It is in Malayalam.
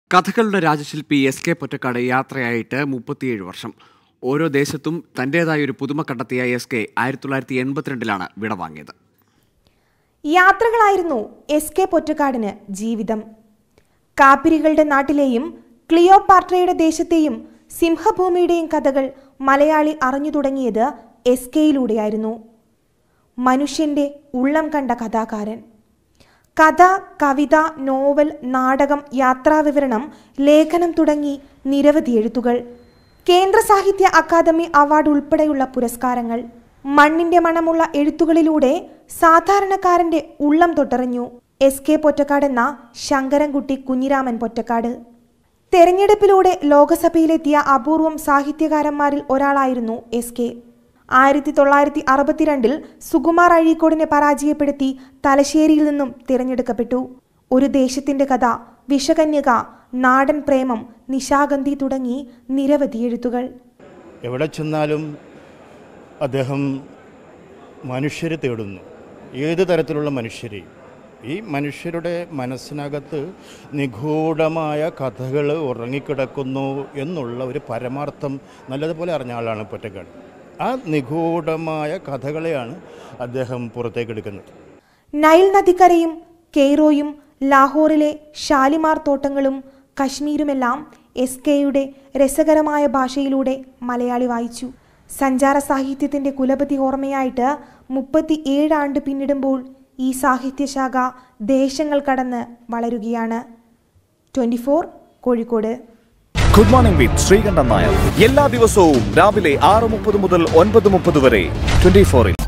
കഥകളുടെ രാജശില്പി എസ് കെ പൊറ്റക്കാട് യാത്രയായിട്ട് മുപ്പത്തിയേഴ് വർഷം ഓരോ ദേശത്തും തന്റേതായ ഒരു പുതുമ കണ്ടെത്തിയ എസ് കെ ആയിരത്തി തൊള്ളായിരത്തി എൺപത്തിരണ്ടിലാണ് വിടവാങ്ങിയത് യാത്രകളായിരുന്നു എസ് കെ പൊറ്റക്കാടിന് ജീവിതം കാപ്പിരികളുടെ നാട്ടിലെയും ക്ലിയോപാട്രയുടെ ദേശത്തെയും സിംഹഭൂമിയുടെയും കഥകൾ മലയാളി അറിഞ്ഞു തുടങ്ങിയത് എസ് കെയിലൂടെയായിരുന്നു മനുഷ്യന്റെ ഉള്ളം കണ്ട കഥാകാരൻ കഥ കവിത നോവൽ നാടകം യാത്രാവിവരണം ലേഖനം തുടങ്ങി നിരവധി എഴുത്തുകൾ കേന്ദ്ര സാഹിത്യ അക്കാദമി അവാർഡ് ഉൾപ്പെടെയുള്ള പുരസ്കാരങ്ങൾ മണ്ണിന്റെ മണമുള്ള എഴുത്തുകളിലൂടെ സാധാരണക്കാരന്റെ ഉള്ളം തൊട്ടറിഞ്ഞു എസ് കെ പൊറ്റക്കാട് എന്ന ശങ്കരൻകുട്ടി കുഞ്ഞിരാമൻ പൊറ്റക്കാട് തെരഞ്ഞെടുപ്പിലൂടെ ലോകസഭയിലെത്തിയ അപൂർവം സാഹിത്യകാരന്മാരിൽ ഒരാളായിരുന്നു എസ് കെ ആയിരത്തി തൊള്ളായിരത്തി അറുപത്തിരണ്ടിൽ സുകുമാർ അഴീക്കോടിനെ പരാജയപ്പെടുത്തി തലശ്ശേരിയിൽ നിന്നും തിരഞ്ഞെടുക്കപ്പെട്ടു ഒരു ദേശത്തിന്റെ കഥ വിഷകന്യക നാടൻ പ്രേമം നിശാഗന്ധി തുടങ്ങി നിരവധി എഴുത്തുകൾ എവിടെ ചെന്നാലും അദ്ദേഹം മനുഷ്യരെ തേടുന്നു ഏത് തരത്തിലുള്ള മനുഷ്യരെയും ഈ മനുഷ്യരുടെ മനസ്സിനകത്ത് നിഗൂഢമായ കഥകൾ ഉറങ്ങിക്കിടക്കുന്നു എന്നുള്ള ഒരു പരമാർത്ഥം നല്ലതുപോലെ അറിഞ്ഞ ആളാണ് പൊറ്റക്കാട് ആ നിഗൂഢമായ കഥകളെയാണ് അദ്ദേഹം പുറത്തേക്കെടുക്കുന്നത് നൈൽ നദിക്കരയും കെയ്റോയും ലാഹോറിലെ ഷാലിമാർ തോട്ടങ്ങളും കശ്മീരുമെല്ലാം എസ് കെയുടെ രസകരമായ ഭാഷയിലൂടെ മലയാളി വായിച്ചു സഞ്ചാര സാഹിത്യത്തിന്റെ കുലപതി ഓർമ്മയായിട്ട് മുപ്പത്തി ഏഴ് ആണ്ട് പിന്നിടുമ്പോൾ ഈ സാഹിത്യശാഖ ദേശങ്ങൾ കടന്ന് വളരുകയാണ് twenty four Kozhikode good morning with Sreekandan Nair എല്ലാ ദിവസവും രാവിലെ ആറ് മുപ്പത് മുതൽ ഒൻപത് മുപ്പത് വരെ ട്വന്റി ഫോറിൽ